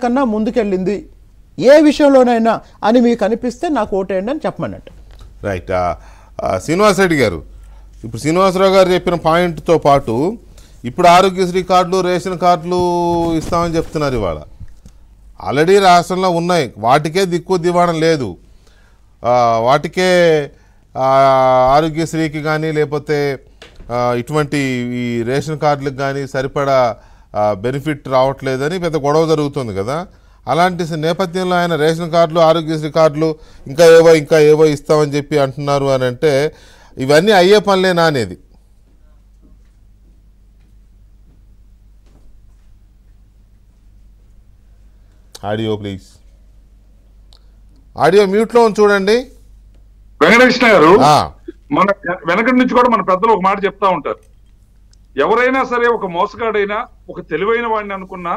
కన్నా ముందుకెళ్ళింది ఏ విషయంలోనైనా అని మీకు అనిపిస్తే నాకు ఓటేయండి అని చెప్పమన్నట్టు రైట్ ఆ, ఆ, శ్రీనివాసరెడ్డి గారు ఇప్పుడు శ్రీనివాసరావు గారు చెప్పిన పాయింట్తో పాటు ఇప్పుడు ఆరోగ్యశ్రీ కార్డులు రేషన్ కార్డులు ఇస్తామని చెప్తున్నారు ఇవాళ ఆల్రెడీ రాష్ట్రంలో ఉన్నాయి వాటికే దిక్కు దివాణం లేదు ఆ, వాటికే ఆ, ఆరోగ్యశ్రీకి కానీ లేకపోతే ఆ, ఇటువంటి ఈ రేషన్ కార్డులకు కానీ సరిపడా ఆ, బెనిఫిట్ రావట్లేదని పెద్ద గొడవ జరుగుతుంది కదా అలాంటి స- నేపథ్యంలో ఆయన రేషన్ కార్డులు ఆరోగ్యశ్రీ కార్డులు ఇంకా ఏవో ఇంకా ఏవో ఇస్తామని చెప్పి అంటున్నారు అని అంటే ఇవన్నీ అయ్యే పనులేనా అనేది ఆడియో ప్లీజ్ ఆడియో మ్యూట్లో ఉంది చూడండి వెంకటకృష్ణ గారు ఆ, మన వెనకటి నుంచి కూడా మన పెద్దలు ఒక మాట చెప్తా ఉంటారు ఎవరైనా సరే ఒక మోసగాడైనా ఒక తెలివైన వాడిని అనుకున్నా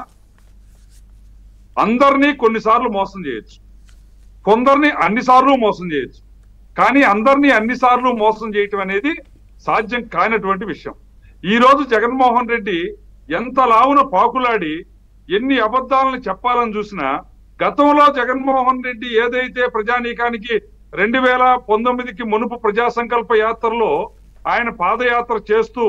అందరినీ కొన్నిసార్లు మోసం చేయొచ్చు కొందరిని అన్నిసార్లు మోసం చేయొచ్చు కానీ అందరినీ అన్నిసార్లు మోసం చేయటం అనేది సాధ్యం కానటువంటి విషయం ఈ రోజు జగన్మోహన్ రెడ్డి ఎంత లావున పాకులాడి ఎన్ని అబద్ధాలను చెప్పాలని చూసినా గతంలో జగన్మోహన్ రెడ్డి ఏదైతే ప్రజానీకానికి రెండు వేల పంతొమ్మిదికి మునుపు ప్రజా సంకల్ప యాత్రలో ఆయన పాదయాత్ర చేస్తూ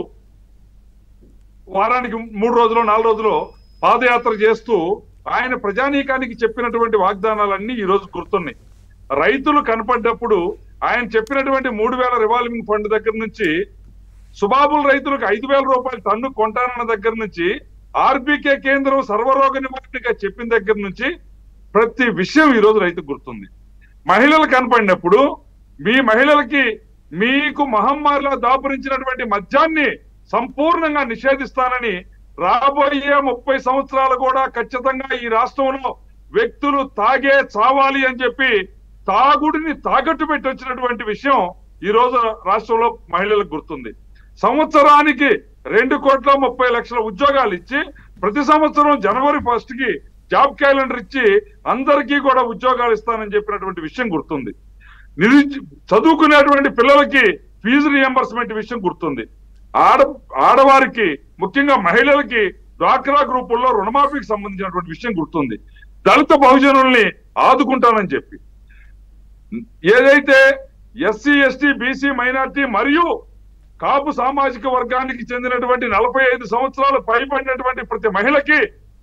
వారానికి మూడు రోజులు నాలుగు రోజులు పాదయాత్ర చేస్తూ ఆయన ప్రజానీకానికి చెప్పినటువంటి వాగ్దానాలన్నీ ఈ రోజు గుర్తున్నాయి రైతులు కనపడ్డప్పుడు ఆయన చెప్పినటువంటి మూడు వేల రివాల్వింగ్ ఫండ్ దగ్గర నుంచి సుబాబుల్ రైతులకు ఐదు వేల రూపాయలు టన్ను కొంటానన్న దగ్గర నుంచి ఆర్బీకే కేంద్రం సర్వరోగ నివారణగా చెప్పిన దగ్గర నుంచి ప్రతి విషయం ఈ రోజు రైతుకు గుర్తుంది మహిళలు కనపడినప్పుడు మీ మహిళలకి మీకు మహమ్మారిలో దాపురించినటువంటి మద్యాన్ని సంపూర్ణంగా నిషేధిస్తానని రాబోయే ముప్పై సంవత్సరాలు కూడా ఖచ్చితంగా ఈ రాష్ట్రంలో వ్యక్తులు తాగే చావాలి అని చెప్పి తాగుడిని తాకట్టు పెట్టి వచ్చినటువంటి విషయం ఈ రోజు రాష్ట్రంలో మహిళలకు గుర్తుంది సంవత్సరానికి రెండు కోట్ల ముప్పై లక్షల ఉద్యోగాలు ఇచ్చి ప్రతి సంవత్సరం జనవరి ఫస్ట్ కి జాబ్ క్యాలెండర్ ఇచ్చి అందరికీ కూడా ఉద్యోగాలు ఇస్తానని చెప్పినటువంటి విషయం గుర్తుంది నిరుద్య చదువుకునేటువంటి పిల్లలకి ఫీజు రియంబర్స్మెంట్ విషయం గుర్తుంది ఆడ ఆడవారికి ముఖ్యంగా మహిళలకి డ్వాక్రా గ్రూపుల్లో రుణమాఫీకి సంబంధించినటువంటి విషయం గుర్తుంది దళిత బహుజనుల్ని ఆదుకుంటానని చెప్పి ఏదైతే ఎస్సీ ఎస్టీ బీసీ మైనార్టీ మరియు కాపు సామాజిక వర్గానికి చెందినటువంటి నలభై ఐదు సంవత్సరాలు పైబడినటువంటి ప్రతి మహిళకి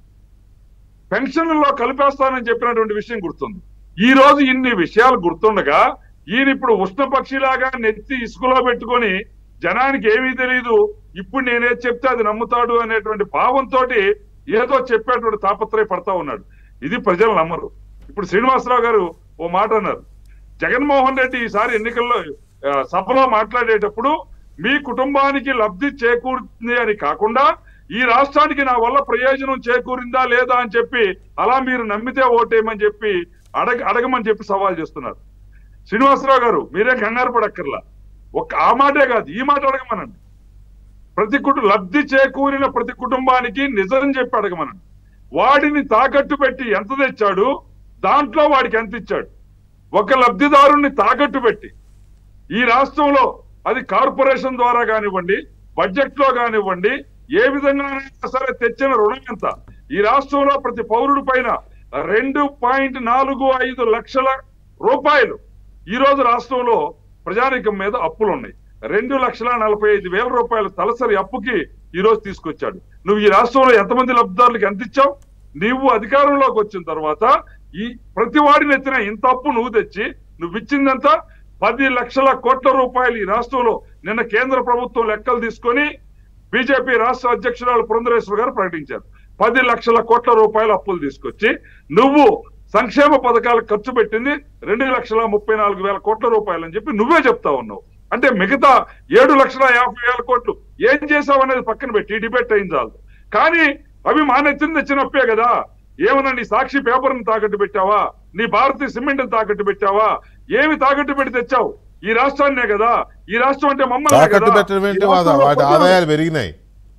పెన్షన్లలో కలిపేస్తానని చెప్పినటువంటి విషయం గుర్తుంది ఈ రోజు ఇన్ని విషయాలు గుర్తుండగా ఈయన ఇప్పుడు ఉష్ణపక్షిలాగా నెత్తి ఇసుకలో పెట్టుకొని జనానికి ఏమీ తెలియదు ఇప్పుడు నేనేది చెప్తే అది నమ్ముతాడు అనేటువంటి భావంతో ఏదో చెప్పేటువంటి తాపత్రయ పడతా ఉన్నాడు ఇది ప్రజలు నమ్మరు ఇప్పుడు శ్రీనివాసరావు గారు ఓ మాట అన్నారు జగన్మోహన్ రెడ్డి ఈసారి ఎన్నికల్లో ఆ, సభలో మాట్లాడేటప్పుడు మీ కుటుంబానికి లబ్ధి చేకూరుతుంది అని కాకుండా ఈ రాష్ట్రానికి నా వల్ల ప్రయోజనం చేకూరిందా లేదా అని చెప్పి అలా మీరు నమ్మితే ఓటేయమని చెప్పి అడగ అడగమని చెప్పి సవాల్ చేస్తున్నారు శ్రీనివాసరావు గారు మీరే కంగారు పడక్కర్లా ఒక్క ఆ మాటే కాదు ఈ మాట అడగమనండి ప్రతి కుటు లబ్ధి చేకూరిన ప్రతి కుటుంబానికి నిజం చెప్పి అడగమనండి వాడిని తాకట్టు పెట్టి ఎంత తెచ్చాడు దాంట్లో వాడికి ఎంత ఇచ్చాడు ఒక లబ్ధిదారుణ్ణి తాకట్టు పెట్టి ఈ రాష్ట్రంలో అది కార్పొరేషన్ ద్వారా కానివ్వండి బడ్జెట్ లో కానివ్వండి ఏ విధంగా సరే తెచ్చిన రుణం ఎంత ఈ రాష్ట్రంలో ప్రతి పౌరుడి పైన రెండు పాయింట్ నాలుగు ఐదు లక్షల రూపాయలు ఈ రోజు రాష్ట్రంలో ప్రజానీకం మీద అప్పులు ఉన్నాయి రెండు లక్షల నలభై ఐదు వేల రూపాయల తలసరి అప్పుకి ఈ రోజు తీసుకొచ్చాడు నువ్వు ఈ రాష్ట్రంలో ఎంతమంది లబ్ధిదారులకు ఎంత ఇచ్చావు నీవు అధికారంలోకి వచ్చిన తర్వాత ఈ ప్రతి వాడిని ఎత్తిన ఇంత అప్పు నువ్వు తెచ్చి నువ్వు ఇచ్చిందంతా పది లక్షల కోట్ల రూపాయలు ఈ రాష్ట్రంలో నిన్న కేంద్ర ప్రభుత్వం లెక్కలు తీసుకొని బీజేపీ రాష్ట్ర అధ్యక్షురాలు పురంధరేశ్వర గారు ప్రకటించారు పది లక్షల కోట్ల రూపాయల అప్పులు తీసుకొచ్చి నువ్వు సంక్షేమ పథకాలకు ఖర్చు పెట్టింది రెండు లక్షల ముప్పై నాలుగు వేల కోట్ల రూపాయలు అని చెప్పి నువ్వే చెప్తా ఉన్నావు అంటే మిగతా ఏడు లక్షల యాభై వేల కోట్లు ఏం చేసావు అనేది పక్కన పెట్టి ఈ డిబేట్ అయింది చాలు కానీ అవి మానెత్తింది తెచ్చినప్పే కదా ఏమన్నా నీ సాక్షి పేపర్ని తాకట్టు పెట్టావా నీ భారతీయ సిమెంట్ తాకట్టు పెట్టావా ఏమి తాకట్టు పెట్టి తెచ్చావు ఈ రాష్ట్రాన్నే కదా ఈ రాష్ట్రం అంటే మమ్మల్ని తాకట్టు పెట్టడం ఏంటి వాద- వాటి ఆదాయాలు పెరిగినాయి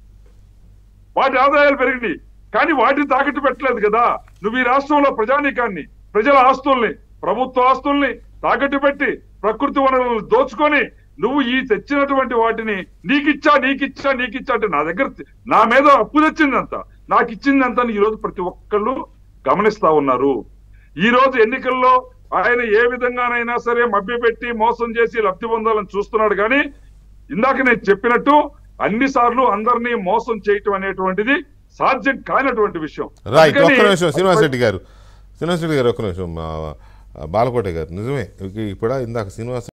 వాటి ఆదాయాలు పెరిగినాయి కానీ వాటిని తాకట్టు పెట్టలేదు కదా నువ్వు ఈ రాష్ట్రంలో ప్రజానీకాన్ని ప్రజల ఆస్తుల్ని ప్రభుత్వ ఆస్తుల్ని తాకట్టు పెట్టి ప్రకృతి వనరులను దోచుకొని నువ్వు ఈ తెచ్చినటువంటి వాటిని నీకిచ్చా నీకిచ్చా నీకిచ్చా అంటే నా దగ్గర తె- నా మీద అప్పు తెచ్చిందంత నాకు ఇచ్చిందంత ఈ రోజు ప్రతి ఒక్కళ్ళు గమనిస్తా ఉన్నారు ఈ రోజు ఎన్నికల్లో ఆయన ఏ విధంగానైనా సరే మభ్యపెట్టి మోసం చేసి లబ్ధి పొందాలని చూస్తున్నాడు కానీ ఇందాక నేను చెప్పినట్టు అన్ని సార్లు అందరినీ మోసం చేయటం అనేటువంటిది సాధ్యం కానటువంటి విషయం రైట్ ఒక్క అందుకని- నిమిషం శ్రీనివాస్ రెడ్డి గారు శ్రీనివాస్ రెడ్డి గారు ఒక్క నిమిషం ఆ, ఆ, బాలకోట గారు నిజమే ఇప్పుడు ఇందాక శ్రీనివాస్